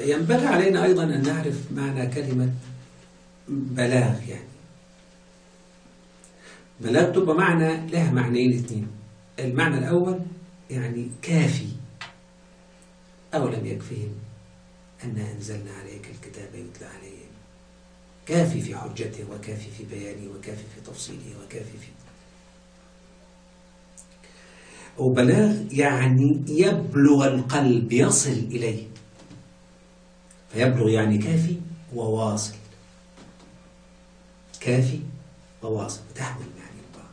ينبغي علينا أيضا أن نعرف معنى كلمة بلاغ يعني بلاغ تبقى معنى لها معنيين اثنين المعنى الأول يعني كافي أو لم يكفهم أن أنزلنا عليك الكتاب يتلى عليهم كافي في حجته وكافي في بيانه وكافي في تفصيله وكافي في وبلاغ يعني يبلغ القلب يصل إليه فيبلغ يعني كافي وواصل كافي وواصل تحمل معنى الله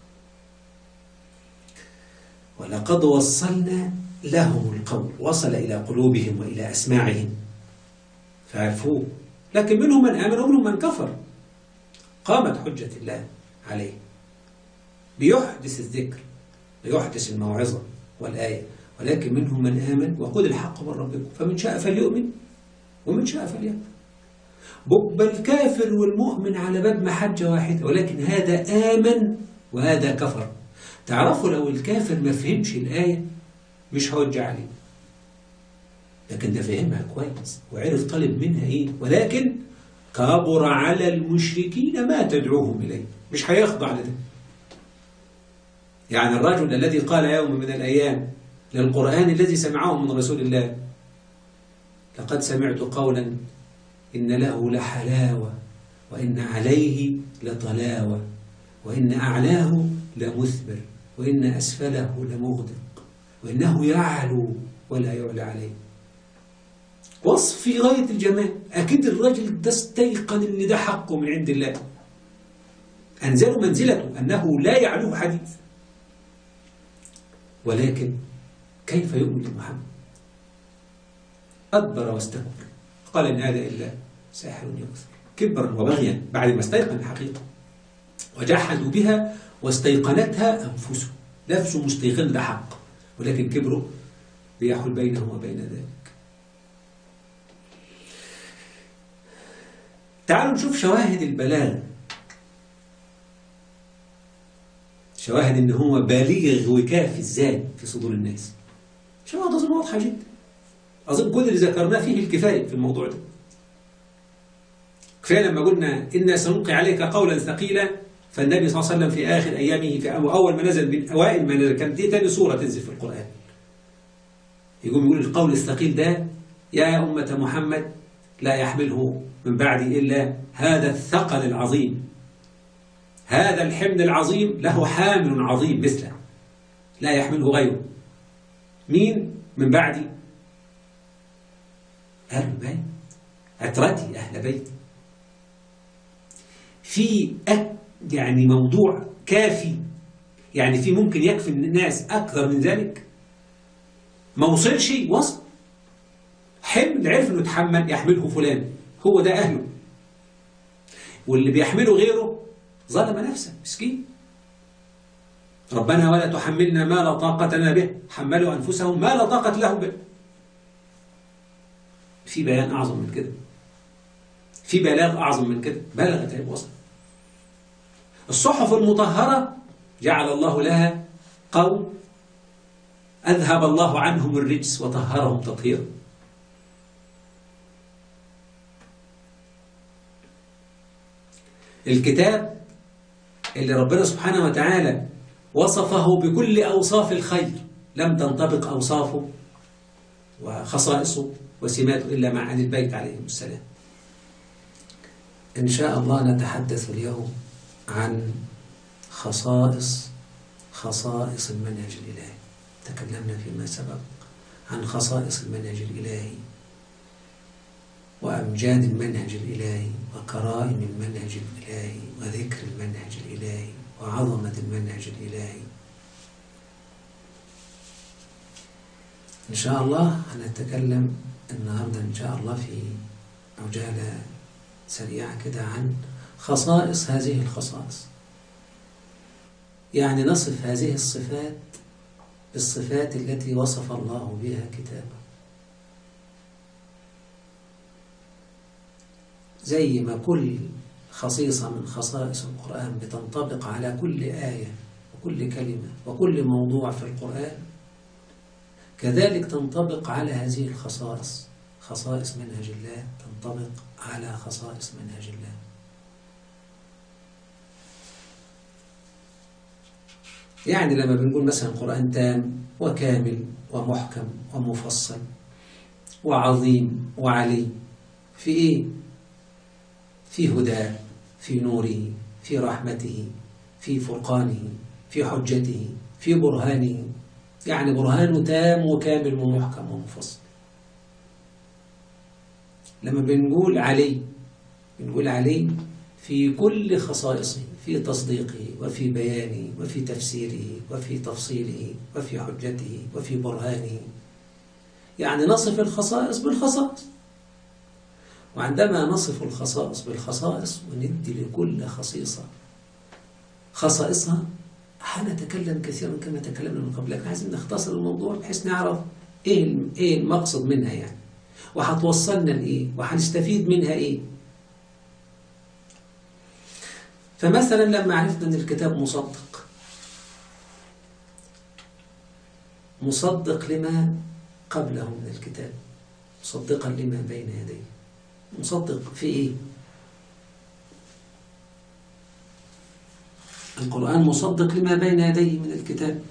ولقد وصلنا لهم القول وصل إلى قلوبهم وإلى أسماعهم فعرفوه لكن منهم من آمن ومنهم من كفر قامت حجة الله عليه بيحدث الذكر ويحدث الموعظة والآية ولكن منهم من آمن وقل الحق من ربكم فمن شاء فليؤمن ومن شاء فليكفر بب الكافر والمؤمن على باب محجة واحدة ولكن هذا آمن وهذا كفر تعرفوا لو الكافر ما فهمش الآية مش هوجع عليه لكن ده فهمها كويس وعرف طالب منها ايه ولكن كبر على المشركين ما تدعوهم اليه مش هيخضع لده يعني الرجل الذي قال يوم من الايام للقران الذي سمعه من رسول الله لقد سمعت قولا ان له لحلاوه وان عليه لطلاوه وان اعلاه لمثمر وان اسفله لمغدق وانه يعلو ولا يعلى عليه وصف في غاية الجمال أكيد الرجل ده استيقن إن ده حقه من عند الله أنزلوا منزلته أنه لا يعلوه حديث ولكن كيف يؤمن بمحمد أدبر واستكبر قال إن هذا إلا ساحر يؤثر كبرا وبغيا بعد ما استيقن الحقيقة وجحدوا بها واستيقنتها أنفسهم نفسه مستيقن ده حق ولكن كبره ليحول بينه وبين ذلك تعالوا نشوف شواهد البلاغ شواهد ان هو بالغ وكافي ازاي في صدور الناس شواهد اظن واضحه جدا اظن كل اللي ذكرناه فيه الكفايه في الموضوع ده كفايه لما قلنا انا سنلقي عليك قولا ثقيلا فالنبي صلى الله عليه وسلم في اخر ايامه في اول ما نزل من اوائل ما نزل كانت دي ثاني سوره تنزل في القران يقوم يقول القول الثقيل ده يا امه محمد لا يحمله من بعدي إلا هذا الثقل العظيم هذا الحمل العظيم له حامل عظيم مثله لا يحمله غيره مين من بعدي أهل البيت عترتي أهل بيتي في أك يعني موضوع كافي يعني في ممكن يكفي الناس أكثر من ذلك ما وصلش وصل حمل عرف انه يتحمل يحمله فلان هو ده اهله واللي بيحمله غيره ظلم نفسه مسكين ربنا ولا تحملنا ما لا طاقة لنا به حملوا أنفسهم ما لا طاقة لهم به في بيان أعظم من كده في بلاغ أعظم من كده بلغت عيب وصل الصحف المطهرة جعل الله لها قوم أذهب الله عنهم الرجس وطهرهم تطهيرا الكتاب اللي ربنا سبحانه وتعالى وصفه بكل أوصاف الخير لم تنطبق أوصافه وخصائصه وسماته إلا مع أهل البيت عليهم السلام إن شاء الله نتحدث اليوم عن خصائص خصائص المنهج الإلهي تكلمنا فيما سبق عن خصائص المنهج الإلهي وأمجاد المنهج الإلهي وكرائم المنهج الإلهي وذكر المنهج الإلهي وعظمة المنهج الإلهي إن شاء الله هنتكلم النهاردة إن شاء الله في عجالة سريعة كده عن خصائص هذه الخصائص يعني نصف هذه الصفات بالصفات التي وصف الله بها كتابه زي ما كل خصيصة من خصائص القرآن بتنطبق على كل آية وكل كلمة وكل موضوع في القرآن كذلك تنطبق على هذه الخصائص خصائص منهج الله تنطبق على خصائص منهج الله يعني لما بنقول مثلا قرآن تام وكامل ومحكم ومفصل وعظيم وعلي في إيه؟ في هداه في نوره في رحمته في فرقانه في حجته في برهانه يعني برهانه تام وكامل ومحكم ومفصل لما بنقول علي بنقول علي في كل خصائصه في تصديقه وفي بيانه وفي تفسيره وفي تفصيله وفي حجته وفي برهانه يعني نصف الخصائص بالخصائص وعندما نصف الخصائص بالخصائص وندي لكل خصيصة خصائصها حنتكلم كثيرا كما تكلمنا من قبل لكن عايزين نختصر الموضوع بحيث نعرف ايه ايه المقصد منها يعني وهتوصلنا لايه وهنستفيد منها ايه فمثلا لما عرفنا ان الكتاب مصدق مصدق لما قبله من الكتاب مصدقا لما بين يديه مصدق في ايه القرآن مصدق لما بين يديه من الكتاب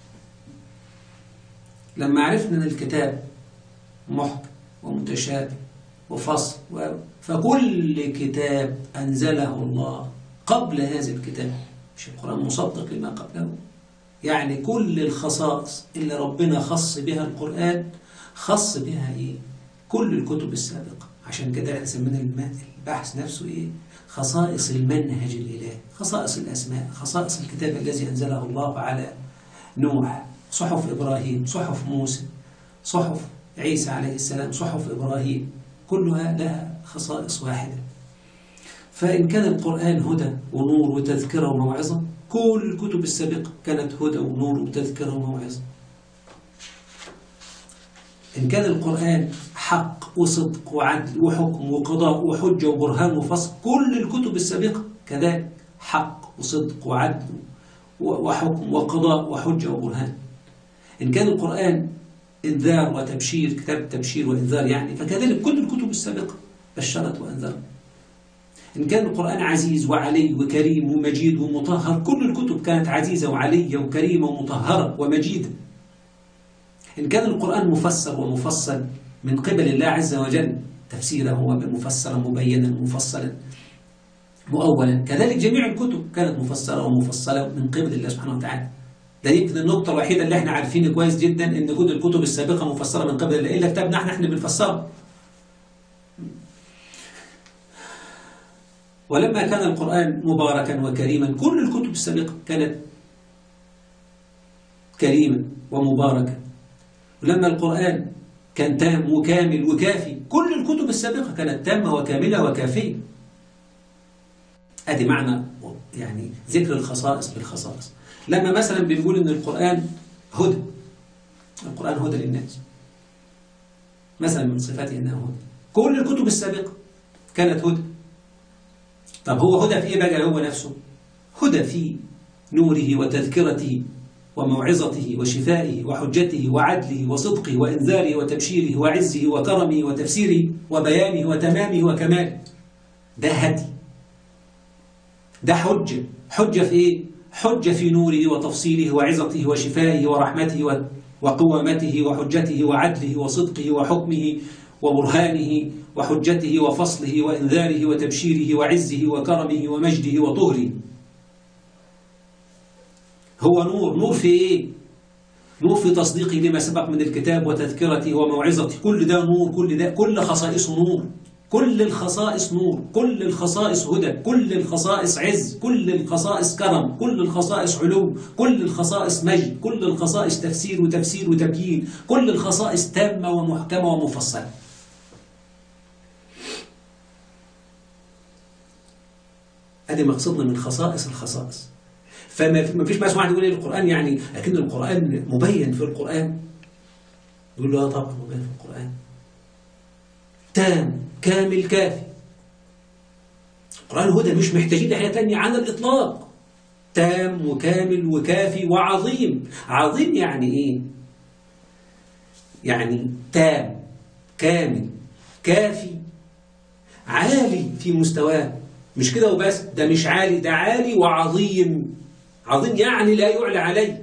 لما عرفنا ان الكتاب محكم ومتشابه وفصل فكل كتاب أنزله الله قبل هذا الكتاب مش القرآن مصدق لما قبله يعني كل الخصائص اللي ربنا خص بها القرآن خص بها إيه كل الكتب السابقة عشان كده احنا سمينا البحث نفسه إيه خصائص المنهج الإلهي خصائص الأسماء خصائص الكتاب الذي أنزله الله على نوح صحف إبراهيم صحف موسى صحف عيسى عليه السلام صحف إبراهيم كلها لها خصائص واحدة فإن كان القرآن هدى ونور وتذكرة وموعظة كل الكتب السابقة كانت هدى ونور وتذكرة وموعظة إن كان القرآن حق وصدق وعدل وحكم وقضاء وحجة وبرهان وفصل كل الكتب السابقة كذلك حق وصدق وعدل وحكم وقضاء وحجة وبرهان إن كان القرآن إنذار وتبشير كتاب تبشير وإنذار يعني فكذلك كل الكتب السابقة بشرت وأنذرت إن كان القرآن عزيز وعلي وكريم ومجيد ومطهر كل الكتب كانت عزيزة وعلية وكريمة ومطهرة ومجيدة إن كان القرآن مفسر ومفصل من قبل الله عز وجل تفسيره مفسرا مبينا مفصلا مؤولا كذلك جميع الكتب كانت مفسرة ومفصلة من قبل الله سبحانه وتعالى ده يمكن النقطة الوحيدة اللي احنا عارفين كويس جدا ان كل الكتب السابقة مفسرة من قبل الله إلا كتابنا احنا احنا بنفسره ولما كان القرآن مباركا وكريما كل الكتب السابقة كانت كريما ومباركا ولما القرآن كان تام وكامل وكافي كل الكتب السابقة كانت تامة وكاملة وكافية ادي معنى يعني ذكر الخصائص بالخصائص لما مثلا بنقول ان القرآن هدى القرآن هدى للناس مثلا من صفاته انه هدى كل الكتب السابقة كانت هدى طب هو هدى في ايه بقى هو نفسه هدى في نوره وتذكرته وموعظته وشفائه وحجته وعدله وصدقه وإنذاره وتبشيره وعزه وكرمه وتفسيره وبيانه وتمامه وكماله ده هدي ده حجة حجة في إيه؟ حجة في نوره وتفصيله وعظته وشفائه ورحمته وقوامته وحجته وعدله وصدقه وحكمه وبرهانه وحجته وفصله وإنذاره وتبشيره وعزه وكرمه ومجده وطهره هو نور نور في إيه؟ نور في تصديقه لما سبق من الكتاب وتذكرته وموعظته كل ده نور كل ده كل خصائصه نور كل الخصائص نور كل الخصائص هدى كل الخصائص عز كل الخصائص كرم كل الخصائص علو كل الخصائص مجد كل الخصائص تفسير وتفسير وتبيين كل الخصائص تامة ومحكمة ومفصلة ادي مقصدنا من خصائص الخصائص فما فيش بس واحد يقول لي القرآن يعني لكن القرآن مبين في القرآن يقول له طبعا مبين في القرآن تام كامل كافي القرآن هدى مش محتاجين لحاجة تانية على الإطلاق تام وكامل وكافي وعظيم عظيم يعني إيه؟ يعني تام كامل كافي عالي في مستواه مش كده وبس ده مش عالي ده عالي وعظيم عظيم يعني لا يعلى عليه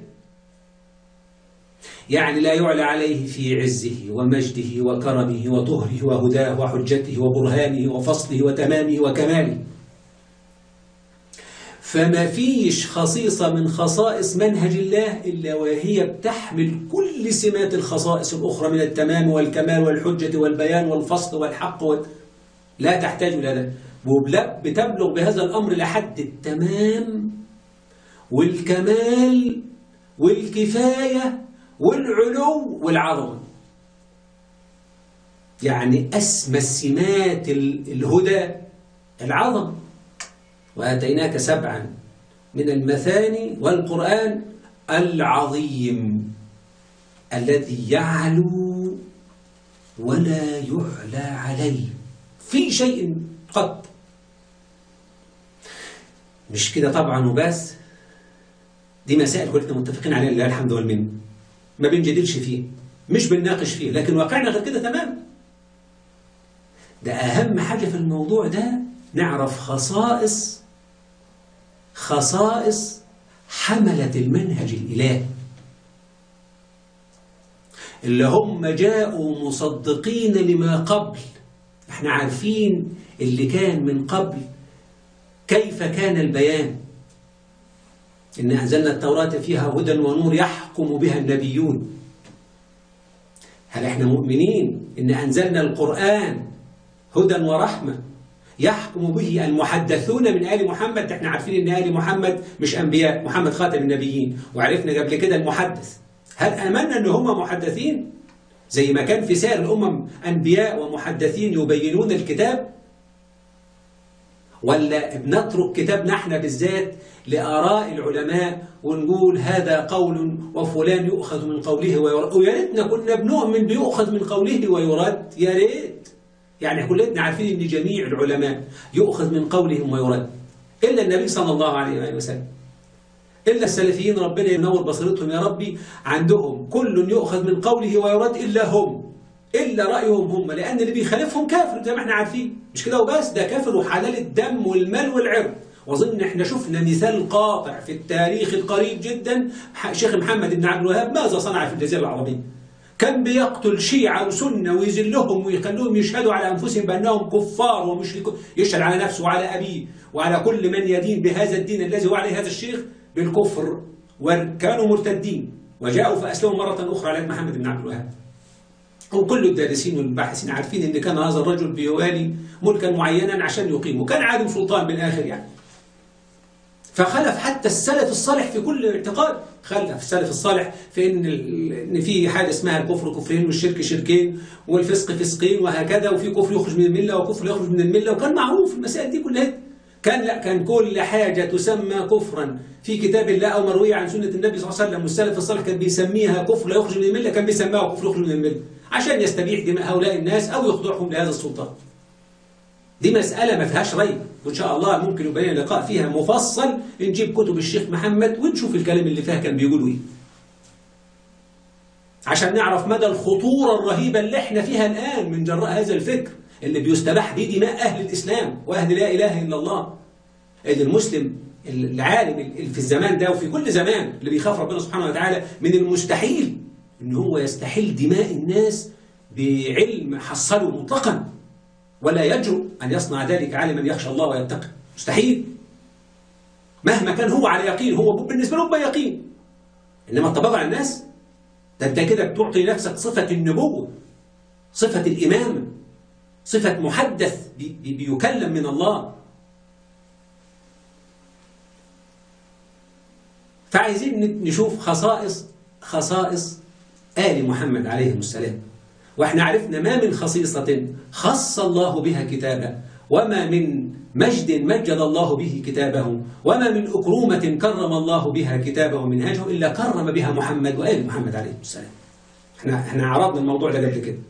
يعني لا يعلى عليه في عزه ومجده وكرمه وطهره وهداه وحجته وبرهانه وفصله وتمامه وكماله فما فيش خصيصة من خصائص منهج الله إلا وهي بتحمل كل سمات الخصائص الأخرى من التمام والكمال والحجة والبيان والفصل والحق وال... لا تحتاج إلى ذلك بتبلغ بهذا الأمر لحد التمام والكمال والكفاية والعلو والعظمة يعني أسمى السمات الهدى العظمة وآتيناك سبعا من المثاني والقرآن العظيم الذي يعلو ولا يعلى عليه في شيء قط مش كده طبعا وبس دي مسائل كلنا متفقين عليها لله الحمد والمنه ما بنجدلش فيه مش بنناقش فيه لكن واقعنا غير كده تمام ده أهم حاجة في الموضوع ده نعرف خصائص خصائص حملة المنهج الإلهي اللي هم جاءوا مصدقين لما قبل احنا عارفين اللي كان من قبل كيف كان البيان إن أنزلنا التوراة فيها هدى ونور يحكم بها النبيون هل احنا مؤمنين إن أنزلنا القرآن هدى ورحمة يحكم به المحدثون من آل محمد احنا عارفين ان آل محمد مش أنبياء محمد خاتم النبيين وعرفنا قبل كده المحدث هل آمنا ان هم محدثين زي ما كان في سائر الأمم أنبياء ومحدثين يبينون الكتاب ولا بنترك كتابنا احنا بالذات لآراء العلماء ونقول هذا قول وفلان يؤخذ من قوله ويرد ويا ريتنا كنا بنؤمن بيؤخذ من قوله ويرد يا ريت يعني كلنا عارفين ان جميع العلماء يؤخذ من قولهم ويرد الا النبي صلى الله عليه وآله وسلم إلا السلفيين ربنا ينور بصيرتهم يا ربي عندهم كل يؤخذ من قوله ويرد إلا هم إلا رأيهم هم لأن اللي بيخالفهم كافر زي ما احنا عارفين مش كده وبس ده كافر وحلال الدم والمال والعرض وأظن احنا شفنا مثال قاطع في التاريخ القريب جدا شيخ محمد بن عبد الوهاب ماذا صنع في الجزيرة العربية كان بيقتل شيعة وسنة ويذلهم ويخلوهم يشهدوا على أنفسهم بأنهم كفار ومشركون يشهد على نفسه وعلى أبيه وعلى كل من يدين بهذا الدين الذي هو عليه هذا الشيخ بالكفر وكانوا مرتدين وجاءوا فأسلموا مرة أخرى على محمد بن عبد الوهاب وكل الدارسين والباحثين عارفين ان كان هذا الرجل بيوالي ملكا معينا عشان يقيمه كان عادم سلطان بالاخر يعني فخلف حتى السلف الصالح في كل اعتقاد خلف السلف الصالح في ان ان في حاجه اسمها الكفر كفرين والشرك شركين والفسق فسقين وهكذا وفي كفر يخرج من المله وكفر يخرج من المله وكان معروف المسائل دي كلها كان لا كان كل حاجه تسمى كفرا في كتاب الله او مرويه عن سنه النبي صلى الله عليه وسلم والسلف الصالح كان بيسميها كفر لا يخرج من المله كان بيسميها كفر يخرج من المله عشان يستبيح دماء هؤلاء الناس أو يخضعهم لهذا السلطان دي مسألة ما فيهاش ريب وإن شاء الله ممكن يبقى لنا لقاء فيها مفصل نجيب كتب الشيخ محمد ونشوف الكلام اللي فيها كان بيقولوا إيه عشان نعرف مدى الخطورة الرهيبة اللي احنا فيها الآن من جراء هذا الفكر اللي بيستباح به دماء أهل الإسلام وأهل لا إله إلا الله اللي المسلم العالم اللي في الزمان ده وفي كل زمان اللي بيخاف ربنا سبحانه وتعالى من المستحيل ان هو يستحل دماء الناس بعلم حصله مطلقا ولا يجرؤ أن يصنع ذلك عالما يخشى الله ويتقي مستحيل مهما كان هو على يقين هو بالنسبة له بيقين إنما الطبقة على الناس ده أنت كده بتعطي نفسك صفة النبوة صفة الإمامة صفة محدث بي بيكلم من الله فعايزين نشوف خصائص خصائص آل محمد عليه السلام واحنا عرفنا ما من خصيصة خص الله بها كتابه وما من مجد مجد الله به كتابه وما من أكرومة كرم الله بها كتابه ومنهاجه إلا كرم بها محمد وآل محمد عليه السلام احنا, احنا عرضنا الموضوع ده قبل كده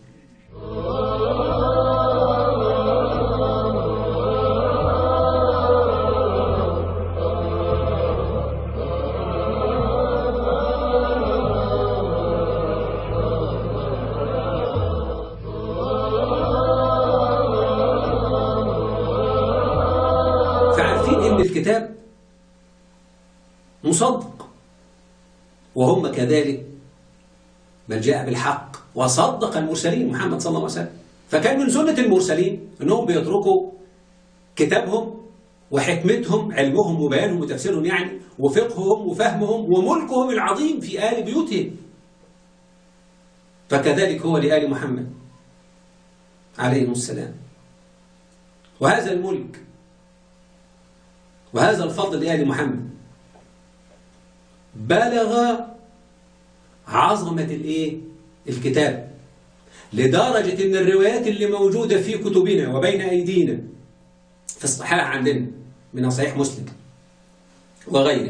الكتاب مصدق وهم كذلك بل جاء بالحق وصدق المرسلين محمد صلى الله عليه وسلم فكان من سنة المرسلين أنهم بيتركوا كتابهم وحكمتهم علمهم وبيانهم وتفسيرهم يعني وفقههم وفهمهم وملكهم العظيم في آل بيوتهم فكذلك هو لآل محمد عليهم السلام وهذا الملك وهذا الفضل لآل محمد بلغ عظمة الايه الكتاب لدرجة ان الروايات اللي موجودة في كتبنا وبين ايدينا في الصحاح عندنا من صحيح مسلم وغيره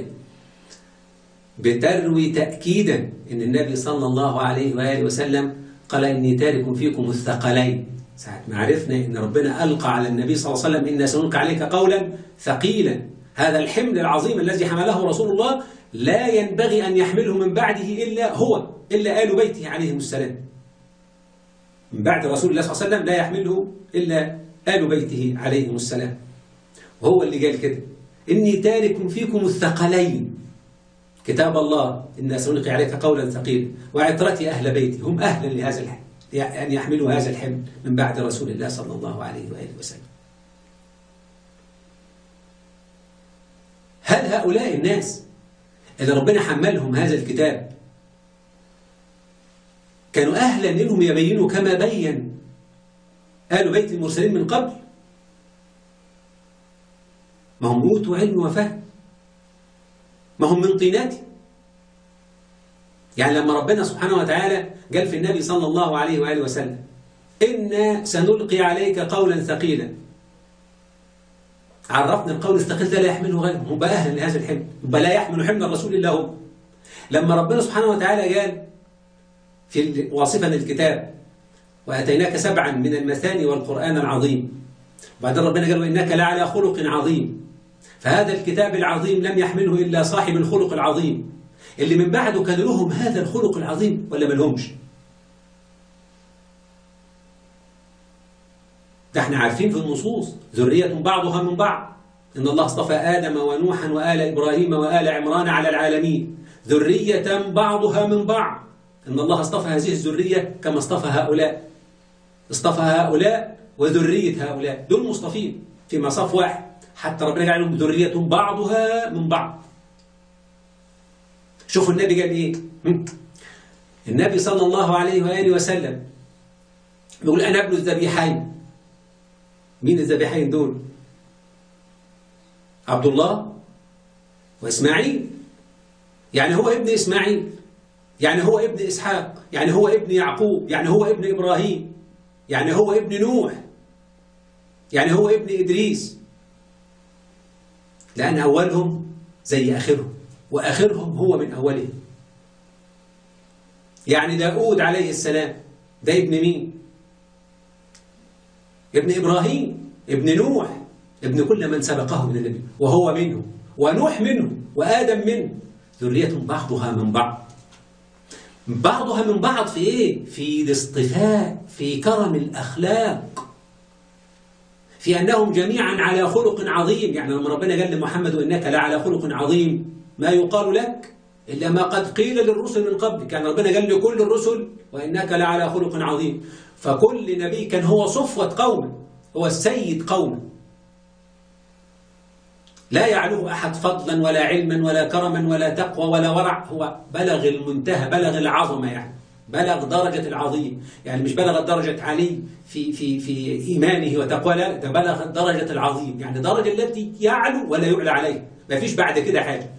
بتروي تأكيدا ان النبي صلى الله عليه وآله وسلم قال إني تارك فيكم الثقلين ساعة ما عرفنا إن ربنا ألقى على النبي صلى الله عليه وسلم إن سنلقى عليك قولا ثقيلا هذا الحمل العظيم الذي حمله رسول الله لا ينبغي أن يحمله من بعده إلا هو إلا آل بيته عليهم السلام من بعد رسول الله صلى الله عليه وسلم لا يحمله إلا آل بيته عليهم السلام وهو اللي قال كده إني تارك فيكم الثقلين كتاب الله إن سنلقي عليك قولا ثقيلا وعترتي أهل بيتي هم أهلا لهذا الحمل أن يحملوا هذا الحمل من بعد رسول الله صلى الله عليه وآله وسلم هل هؤلاء الناس اللي ربنا حملهم هذا الكتاب كانوا أهلا إنهم يبينوا كما بين آل بيت المرسلين من قبل ما هم أوتوا علم وفهم ما هم من طيناتي يعني لما ربنا سبحانه وتعالى قال في النبي صلى الله عليه وآله وسلم إنا سنلقي عليك قولا ثقيلا عرفنا القول الثقيل ده لا يحمله غيره هم بقى أهل لهذا الحمل بل لا يحمل حمل الرسول إلا هو لما ربنا سبحانه وتعالى قال في واصفا الكتاب وأتيناك سبعا من المثاني والقرآن العظيم بعدين ربنا قال وإنك لعلى خلق عظيم فهذا الكتاب العظيم لم يحمله إلا صاحب الخلق العظيم اللي من بعده كان لهم هذا الخلق العظيم ولا ما لهمش ده احنا عارفين في النصوص ذرية بعضها من بعض إن الله اصطفى آدم ونوحا وآل إبراهيم وآل عمران على العالمين ذرية بعضها من بعض إن الله اصطفى هذه الذرية كما اصطفى هؤلاء اصطفى هؤلاء وذرية هؤلاء دول مصطفين في مصاف واحد حتى ربنا جعل لهم ذرية بعضها من بعض شوفوا النبي قال ايه النبي صلى الله عليه وآله وسلم بيقول أنا ابن الذبيحين مين الذبيحين دول عبد الله وإسماعيل يعني هو ابن إسماعيل يعني هو ابن إسحاق يعني هو ابن يعقوب يعني هو ابن إبراهيم يعني هو ابن نوح يعني هو ابن إدريس لأن أولهم زي آخرهم وآخرهم هو من أولهم يعني داود عليه السلام ده ابن مين ابن إبراهيم ابن نوح ابن كل من سبقه من النبي وهو منه ونوح منه وآدم منه ذرية بعضها من بعض بعضها من بعض في ايه في الاصطفاء في كرم الأخلاق في أنهم جميعا على خلق عظيم يعني لما ربنا قال لمحمد إنك لعلى خلق عظيم ما يقال لك إلا ما قد قيل للرسل من قبل كان ربنا قال لكل الرسل وإنك لعلى خلق عظيم فكل نبي كان هو صفوة قومه هو السيد قومه لا يعلوه أحد فضلا ولا علما ولا كرما ولا تقوى ولا ورع هو بلغ المنتهى بلغ العظمة يعني بلغ درجة العظيم يعني مش بلغ درجة علي في في في إيمانه وتقوى لا ده بلغ درجة العظيم يعني درجة التي يعلو ولا يعلى عليه ما فيش بعد كده حاجة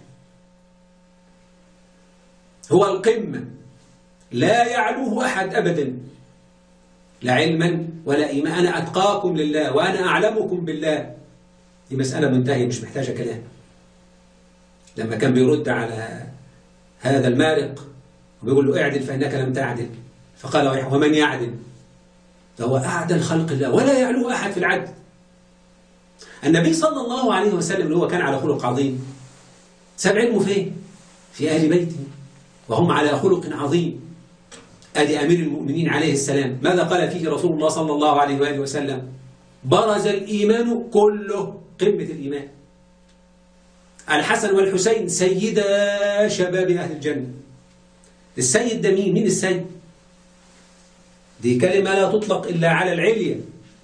هو القمة لا يعلوه أحد أبدا لا علما ولا إيمان أنا أتقاكم لله وأنا أعلمكم بالله دي مسألة منتهية مش محتاجة كلام لما كان بيرد على هذا المارق وبيقول له اعدل فإنك لم تعدل فقال ومن يعدل فهو أعدل خلق الله ولا يعلو أحد في العدل النبي صلى الله عليه وسلم اللي هو كان على خلق عظيم ساب علمه فين؟ في أهل بيته وهم على خلق عظيم أدي أمير المؤمنين عليه السلام ماذا قال فيه رسول الله صلى الله عليه وآله وسلم برز الإيمان كله قمة الإيمان الحسن والحسين سيدا شباب أهل الجنة السيد ده مين؟ مين السيد؟ دي كلمة لا تطلق إلا على العلية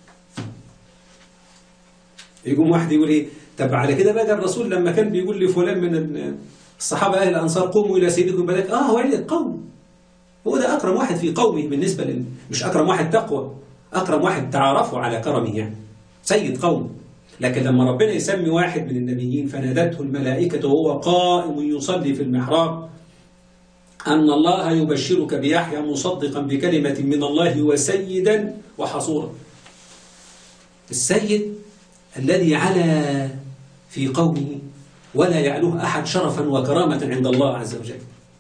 يقوم واحد يقول إيه طب على كده بقى الرسول لما كان بيقول لفلان من الصحابة أهل الأنصار قوموا إلى سيدكم بدك آه هو علية قوم هو ده أكرم واحد في قومه بالنسبة لل... مش أكرم واحد تقوى أكرم واحد تعرفوا على كرمه يعني سيد قوم لكن لما ربنا يسمي واحد من النبيين فنادته الملائكة وهو قائم يصلي في المحراب أن الله يبشرك بيحيى مصدقا بكلمة من الله وسيدا وحصورا السيد الذي علا في قومه ولا يعلوه أحد شرفا وكرامة عند الله عز وجل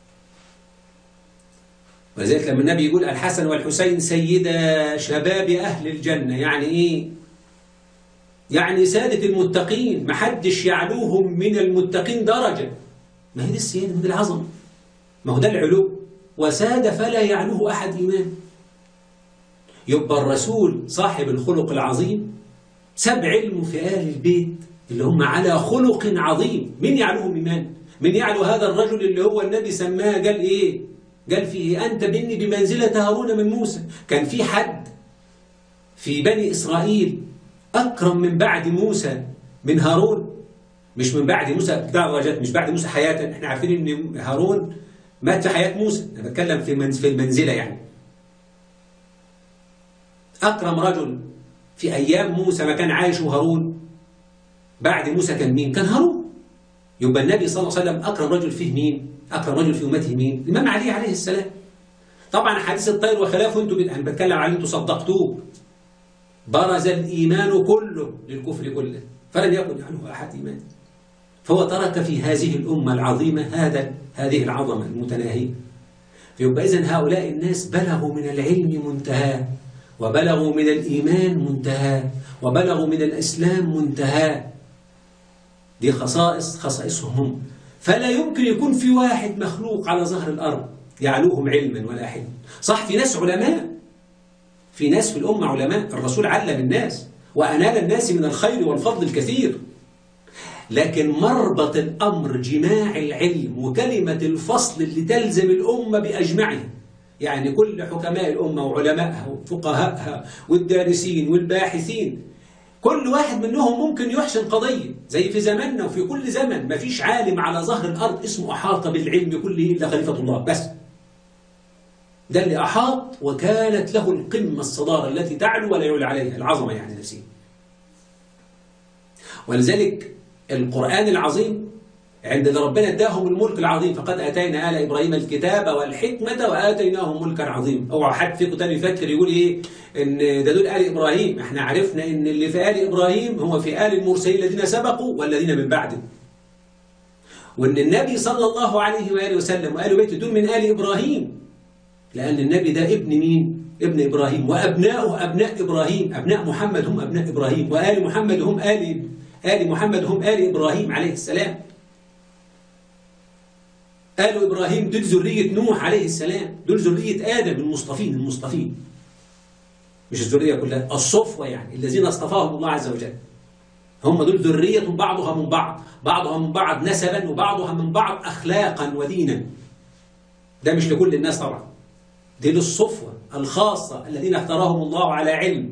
ولذلك لما النبي يقول الحسن والحسين سيدا شباب أهل الجنة يعني إيه؟ يعني سادة المتقين محدش يعلوهم من المتقين درجة ما هي دي السيادة ما دي العظمة ما هو ده العلو وساد فلا يعلوه أحد إيمان يبقى الرسول صاحب الخلق العظيم سب علمه في آل البيت اللي هم على خلق عظيم من يعلوهم إيمان من يعلو هذا الرجل اللي هو النبي سماه قال إيه قال فيه أنت بني بمنزلة هارون من موسى كان في حد في بني إسرائيل أكرم من بعد موسى من هارون مش من بعد موسى درجات مش بعد موسى حياة احنا عارفين ان هارون مات في حياة موسى انا بتكلم في في المنزلة يعني أكرم رجل في أيام موسى ما كان عايش هارون بعد موسى كان مين؟ كان هارون يبقى النبي صلى الله عليه وسلم أكرم رجل فيه مين؟ أكرم رجل في أمته مين؟ الإمام علي عليه السلام طبعا حديث الطير وخلافه انتوا انا بتكلم عليه انتوا صدقتوه برز الإيمان كله للكفر كله فلم يكن يعلوه أحد إيمان فهو ترك في هذه الأمة العظيمة هذا هذه العظمة المتناهية فيبقى إذن هؤلاء الناس بلغوا من العلم منتهى وبلغوا من الإيمان منتهى وبلغوا من الإسلام منتهى دي خصائص خصائصهم هم فلا يمكن يكون في واحد مخلوق على ظهر الأرض يعلوهم علما ولا حلما صح في ناس علماء في ناس في الأمة علماء الرسول علم الناس وأنال الناس من الخير والفضل الكثير لكن مربط الأمر جماع العلم وكلمة الفصل اللي تلزم الأمة بأجمعها يعني كل حكماء الأمة وعلمائها وفقهائها والدارسين والباحثين كل واحد منهم ممكن يحسن قضية زي في زماننا وفي كل زمن ما فيش عالم على ظهر الأرض اسمه أحاط بالعلم كله إلا خليفة الله بس ده اللي أحاط وكانت له القمة الصدارة التي تعلو ولا يعلى عليها العظمة يعني نفسها ولذلك القرآن العظيم عند ربنا اداهم الملك العظيم فقد اتينا ال ابراهيم الكتاب والحكمه واتيناهم ملكا عظيما اوعى حد فيكم تاني يفكر يقول ايه ان ده دول ال ابراهيم احنا عرفنا ان اللي في ال ابراهيم هو في ال المرسلين الذين سبقوا والذين من بعده وان النبي صلى الله عليه واله وسلم وال بيته دول من ال ابراهيم لان النبي ده ابن مين ابن ابراهيم وابناؤه ابناء ابراهيم ابناء محمد هم ابناء ابراهيم وال محمد هم ال ال محمد هم ال ابراهيم عليه السلام قالوا إبراهيم دول ذرية نوح عليه السلام دول ذرية آدم المصطفين المصطفين مش الذرية كلها الصفوة يعني الذين اصطفاهم الله عز وجل هم دول ذرية بعضها من بعض بعضها من بعض نسبا وبعضها من بعض أخلاقا ودينا ده مش لكل الناس طبعا دي للصفوة الخاصة الذين اختارهم الله على علم